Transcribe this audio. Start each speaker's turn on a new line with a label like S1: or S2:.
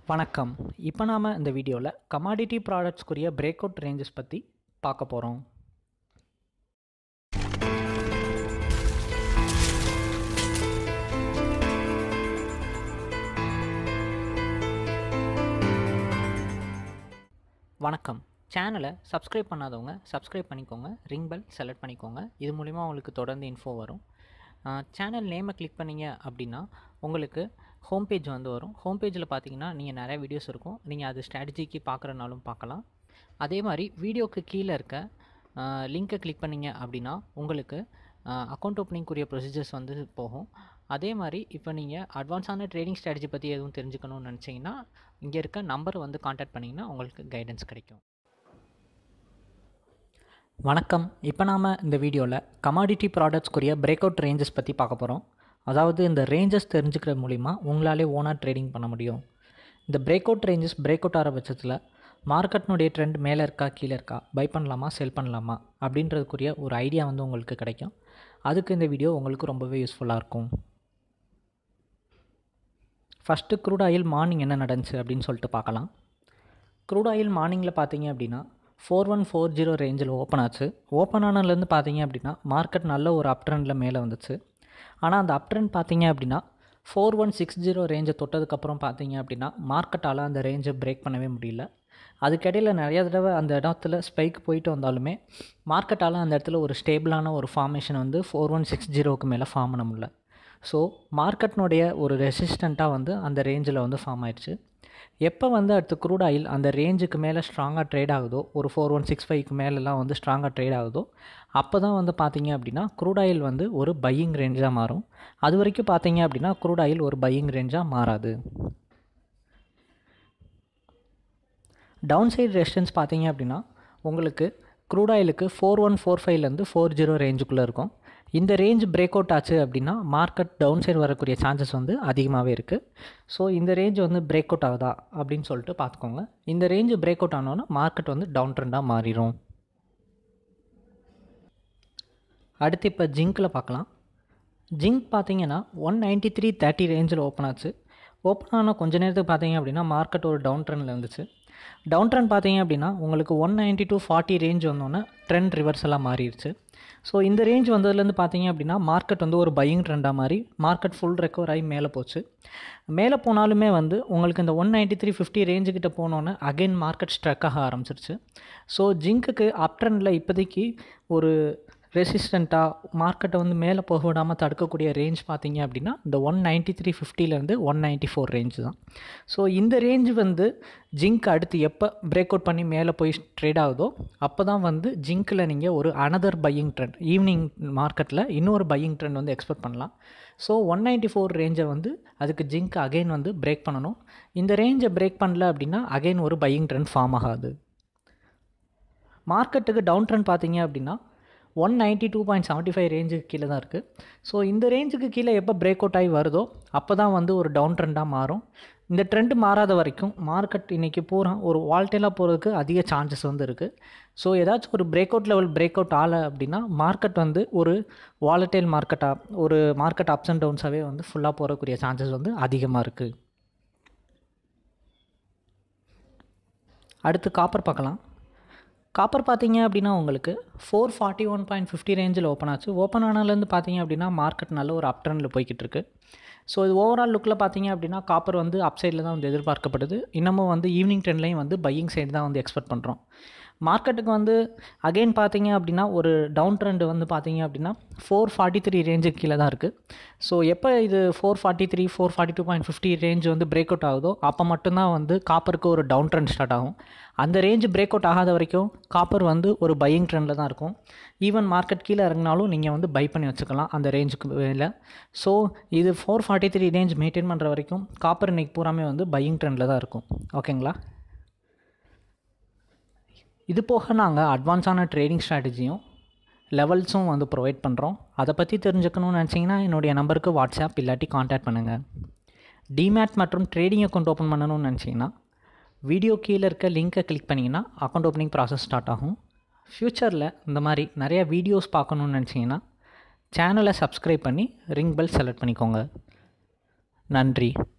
S1: வணக்கம் இப்போ நாம் இந்த வீடியோவில் கமாடிட்டி ப்ராடக்ட்ஸ்க்குரிய பிரேக் அவுட் ரேஞ்சஸ் பற்றி பார்க்க போகிறோம் வணக்கம் சேனலை சப்ஸ்கிரைப் பண்ணாதவங்க சப்ஸ்கிரைப் பண்ணிக்கோங்க ரிங் பெல் செலக்ட் பண்ணிக்கோங்க இது மூலிமா உங்களுக்கு தொடர்ந்து இன்ஃபோ வரும் சேனல் நேமை கிளிக் பண்ணீங்க அப்படின்னா உங்களுக்கு ஹோம் பேஜ் வந்து வரும் ஹோம் பேஜில் பார்த்தீங்கன்னா நீங்கள் நிறைய வீடியோஸ் இருக்கும் நீங்கள் அது ஸ்ட்ராட்டஜிக்கு பார்க்குறனாலும் பார்க்கலாம் அதே மாதிரி வீடியோக்கு கீழே இருக்க லிங்க்கை கிளிக் பண்ணீங்க அப்படின்னா உங்களுக்கு அக்கௌண்ட் ஓப்பனிங்குரிய ப்ரொசீஜர்ஸ் வந்து போகும் அதே மாதிரி இப்போ நீங்கள் அட்வான்ஸான ட்ரேடிங் ஸ்ட்ராட்டஜி பற்றி எதுவும் தெரிஞ்சுக்கணும்னு நினச்சிங்கன்னா இங்கே இருக்க நம்பரை வந்து காண்டாக்ட் பண்ணிங்கன்னா உங்களுக்கு கைடன்ஸ் கிடைக்கும் வணக்கம் இப்போ நாம் இந்த வீடியோவில் கமாடிட்டி ப்ராடக்ட்ஸ்க்குரிய பிரேக் அவுட் ரேஞ்சஸ் பற்றி பார்க்க போகிறோம் அதாவது இந்த ரேஞ்சஸ் தெரிஞ்சுக்கிற மூலிமா உங்களாலே ஓனாக ட்ரேடிங் பண்ண முடியும் இந்த break out ranges break out ஆகிற பட்சத்தில் மார்க்கெட்னுடைய ட்ரெண்ட் மேலே இருக்கா கீழே இருக்கா பை பண்ணலாமா செல் பண்ணலாமா அப்படின்றதுக்குரிய ஒரு ஐடியா வந்து உங்களுக்கு கிடைக்கும் அதுக்கு இந்த வீடியோ உங்களுக்கு ரொம்பவே யூஸ்ஃபுல்லாக இருக்கும் ஃபஸ்ட்டு க்ரூட் ஆயில் மார்னிங் என்ன நடந்துச்சு அப்படின்னு சொல்லிட்டு பார்க்கலாம் க்ரூட் ஆயில் மார்னிங்கில் பார்த்தீங்க அப்படின்னா ஃபோர் ஒன் ஃபோர் ஜீரோ ரேஞ்சில் ஓப்பன் ஆச்சு ஓப்பன் ஆனதுலேருந்து பார்த்தீங்க அப்படின்னா மார்க்கெட் நல்ல ஒரு அப் ட்ரெண்டில் மேலே வந்துச்சு ஆனால் அந்த அப் ட்ரெண்ட் பார்த்தீங்க அப்படின்னா ஃபோர் ஒன் சிக்ஸ் ஜீரோ ரேஞ்சை தொட்டதுக்கப்புறம் பார்த்தீங்க அப்படின்னா மார்க்கெட்டால் அந்த ரேஞ்சை பிரேக் பண்ணவே முடியல அதுக்கிடையில் நிறைய தடவை அந்த இடத்துல ஸ்பைக் போயிட்டு வந்தாலுமே மார்க்கெட்டால் அந்த இடத்துல ஒரு ஸ்டேபிளான ஒரு ஃபார்மேஷன் வந்து ஃபோர் ஒன் சிக்ஸ் ஜீரோவுக்கு மேலே ஃபார்ம் பண்ண முடியல ஸோ மார்க்கெட்னுடைய ஒரு ரெசிஸ்டண்ட்டாக வந்து அந்த ரேஞ்சில் வந்து ஃபார்ம் ஆயிடுச்சு எப்போ வந்து அடுத்து க்ரூட் ஆயில் அந்த ரேஞ்சுக்கு மேலே ஸ்ட்ராங்காக ட்ரேட் ஆகுதோ ஒரு ஃபோர் ஒன் சிக்ஸ் ஃபைவ்க்கு மேலெலாம் வந்து ஸ்ட்ராங்காக ட்ரேட் ஆகுதோ அப்போ தான் வந்து பார்த்தீங்க அப்படின்னா க்ரூட் ஆயில் வந்து ஒரு பையிங் ரேஞ்சாக மாறும் அது வரைக்கும் பார்த்தீங்க அப்படின்னா க்ரூட் ஆயில் ஒரு பையிங் ரேஞ்சாக மாறாது டவுன் சைடு ரெசிஸ்டன்ஸ் பார்த்தீங்க அப்படின்னா உங்களுக்கு க்ரூட் ஆயிலுக்கு ஃபோர் ஒன் ஃபோர் ஃபைவ்லேருந்து ஃபோர் ஜீரோ ரேஞ்சுக்குள்ளே இருக்கும் இந்த ரேஞ்ச் பிரேக் அவுட் ஆச்சு அப்படின்னா மார்க்கெட் டவுன் சைடு வரக்கூடிய சான்சஸ் வந்து அதிகமாகவே இருக்குது ஸோ இந்த ரேஞ்ச் வந்து பிரேக் அவுட் ஆகுதா அப்படின்னு சொல்லிட்டு பார்த்துக்கோங்க இந்த ரேஞ்சு பிரேக் அவுட் ஆனோன்னா மார்க்கெட் வந்து டவுன் ட்ரெண்டாக மாறிடும் அடுத்து இப்போ ஜிங்க்கில் பார்க்கலாம் ஜிங்க் பார்த்தீங்கன்னா ஒன் நைன்ட்டி த்ரீ தேர்ட்டி ரேஞ்சில் ஓப்பன் ஆச்சு ஓப்பன் ஆனால் கொஞ்ச நேரத்துக்கு பார்த்தீங்க அப்படின்னா மார்க்கெட் ஒரு டவுன் ட்ரெண்டில் இருந்துச்சு டவுன் ட்ரெண்ட் பார்த்தீங்க அப்படின்னா உங்களுக்கு one ninety two forty range வந்தோன்னே ட்ரெண்ட் ரிவர்ஸ் எல்லாம் மாறிடுச்சு ஸோ இந்த ரேஞ்ச் வந்ததுலேருந்து பார்த்தீங்க அப்படின்னா மார்க்கெட் வந்து ஒரு பையிங் ட்ரெண்டாக மாதிரி மார்க்கெட் ஃபுல் ரெக்கவர் ஆகி மேலே போச்சு மேலே போனாலுமே வந்து உங்களுக்கு இந்த ஒன் நைன்ட்டி த்ரீ ஃபிஃப்டி ரேஞ்சுக்கிட்ட போனோன்னே அகைன் மார்க்கெட் ஸ்ட்ரக் ஆக ஆரம்பிச்சிருச்சு ஸோ ஜிங்க்குக்கு அப் ட்ரெண்டில் இப்போதைக்கு ஒரு ரெசிஸ்டண்ட்டாக மார்க்கெட்டை வந்து மேலே போக விடாமல் தடுக்கக்கூடிய ரேஞ்ச் பார்த்தீங்க அப்படின்னா இந்த ஒன் நைன்ட்டி த்ரீ ஃபிஃப்டிலேருந்து ஒன் நைன்ட்டி ஃபோர் ரேஞ்சு தான் ஸோ இந்த ரேஞ்ச் வந்து ஜிங்க் அடுத்து எப்போ பிரேக் அவுட் பண்ணி மேலே போய் ட்ரேட் ஆகுதோ அப்போ தான் வந்து ஜிங்க்கில் நீங்கள் ஒரு அனதர் பையிங் ட்ரெண்ட் ஈவினிங் மார்க்கெட்டில் இன்னொரு பையிங் ட்ரெண்ட் வந்து எக்ஸ்பெக்ட் பண்ணலாம் ஸோ ஒன் நைன்ட்டி ஃபோர் ரேஞ்சை வந்து அதுக்கு ஜிங்க் அகைன் வந்து பிரேக் பண்ணணும் இந்த ரேஞ்சை பிரேக் பண்ணல அப்படின்னா அகைன் ஒரு பையிங் ட்ரெண்ட் ஃபார்ம் ஆகாது மார்க்கெட்டுக்கு டவுன் ட்ரெண்ட் பார்த்தீங்க அப்படின்னா one ninety two point seventy five ரேஞ்சுக்கு கீழே தான் இருக்குது ஸோ இந்த ரேஞ்சுக்கு கீழே எப்போ பிரேக் அவுட் ஆகி வருதோ அப்போ தான் வந்து ஒரு டவுன் ட்ரெண்டாக மாறும் இந்த ட்ரெண்ட் மாறாத வரைக்கும் மார்க்கெட் இன்றைக்கி பூரா ஒரு வால்டேலாக போகிறதுக்கு அதிக சான்சஸ் வந்து இருக்குது ஸோ ஏதாச்சும் ஒரு break out level break out ஆகலை அப்படின்னா மார்க்கெட் வந்து ஒரு வாலட்டைல் மார்க்கெட்டாக ஒரு மார்க்கெட் அப்ஸ் அண்ட் டவுன்ஸாகவே வந்து ஃபுல்லாக போகக்கூடிய சான்சஸ் வந்து அதிகமாக இருக்குது அடுத்து காப்பர் பார்க்கலாம் காப்பர் பார்த்தீங்க அப்படின்னா உங்களுக்கு four forty one point fifty ரேஞ்சில் ஓப்பன் ஆச்சு ஓப்பன் ஆனதுலேருந்து பார்த்தீங்க அப்படின்னா மார்க்கெட் நல்ல ஒரு அப் ட்ரெண்டில் போய்கிட்டு இருக்கு ஸோ இது ஓவரால் லுக்கில் பார்த்தீங்க அப்படின்னா காப்பர் வந்து அப் சைடில் தான் வந்து எதிர்பார்க்கப்படுது இன்னமும் வந்து ஈவினிங் ட்ரெண்ட்லேயும் வந்து பையிங் சைடு தான் வந்து எக்ஸ்பெக்ட் பண்ணுறோம் மார்க்கெட்டுக்கு வந்து அகெயின் பார்த்தீங்க அப்படின்னா ஒரு டவுன் ட்ரெண்டு வந்து பார்த்தீங்க அப்படின்னா ஃபோர் ஃபார்ட்டி த்ரீ ரேஞ்சுக்கு கீழே தான் இருக்குது ஸோ எப்போ இது four forty three four forty two point fifty range வந்து பிரேக் அவுட் ஆகுதோ அப்போ மட்டும்தான் வந்து காப்பருக்கு ஒரு டவுன் ட்ரெண்ட் ஸ்டார்ட் ஆகும் அந்த ரேஞ்ச் பிரேக் அவுட் ஆகாத வரைக்கும் காப்பர் வந்து ஒரு பையிங் ட்ரெண்டில் தான் இருக்கும் ஈவன் மார்க்கெட் கீழே இறங்கினாலும் நீங்கள் வந்து பை பண்ணி வச்சுக்கலாம் அந்த ரேஞ்சுக்கு மேலே ஸோ இது four forty three range maintain பண்ணுற வரைக்கும் காப்பர் இன்றைக்கி பூராமே வந்து பையிங் ட்ரெண்டில் தான் இருக்கும் ஓகேங்களா இது போக நாங்கள் அட்வான்ஸான ட்ரேடிங் ஸ்ட்ராட்டஜியும் லெவல்ஸும் வந்து ப்ரொவைட் பண்ணுறோம் அதை பற்றி தெரிஞ்சுக்கணும்னு நினச்சிங்கன்னா என்னுடைய நம்பருக்கு வாட்ஸ்அப் இல்லாட்டி காண்டாக்ட் பண்ணுங்கள் டிமேட் மற்றும் ட்ரேடிங் அக்கௌண்ட் ஓப்பன் பண்ணணும்னு நினச்சிங்கன்னா வீடியோ கீழே இருக்க லிங்க்கை கிளிக் பண்ணிங்கன்னா அக்கௌண்ட் ஓப்பனிங் ப்ராசஸ் ஸ்டார்ட் ஆகும் ஃப்யூச்சரில் இந்த மாதிரி நிறைய வீடியோஸ் பார்க்கணுன்னு நினச்சிங்கன்னா சேனலை சப்ஸ்கிரைப் பண்ணி ரிங் பெல் செலக்ட் பண்ணிக்கோங்க நன்றி